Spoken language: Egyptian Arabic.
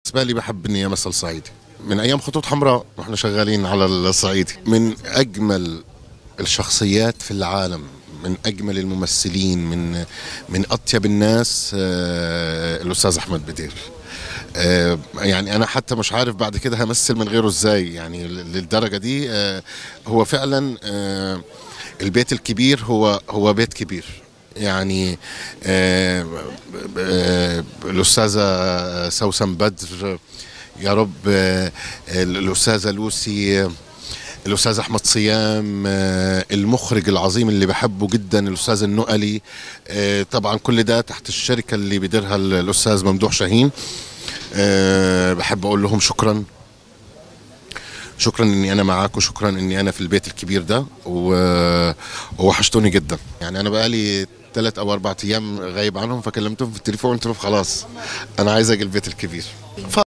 بالنسبه لي بحب اني امثل صعيدي من ايام خطوط حمراء واحنا شغالين على الصعيدي من اجمل الشخصيات في العالم من اجمل الممثلين من من اطيب الناس آه، الاستاذ احمد بدير آه، يعني انا حتى مش عارف بعد كده همثل من غيره ازاي يعني للدرجه دي آه، هو فعلا آه، البيت الكبير هو هو بيت كبير يعني آه، آه، الاستاذه سوسن بدر يا رب آه، الاستاذه لوسي آه، الاستاذ احمد صيام آه، المخرج العظيم اللي بحبه جدا الاستاذ النقلي آه، طبعا كل ده تحت الشركه اللي بيديرها الاستاذ ممدوح شاهين آه، بحب اقول لهم شكرا شكرا اني انا معاكم شكرا اني انا في البيت الكبير ده و- ووحشتوني جدا يعني انا بقالي ثلاث او اربع ايام غايب عنهم فكلمتهم في التليفون قلت لهم خلاص انا عايز اجي البيت الكبير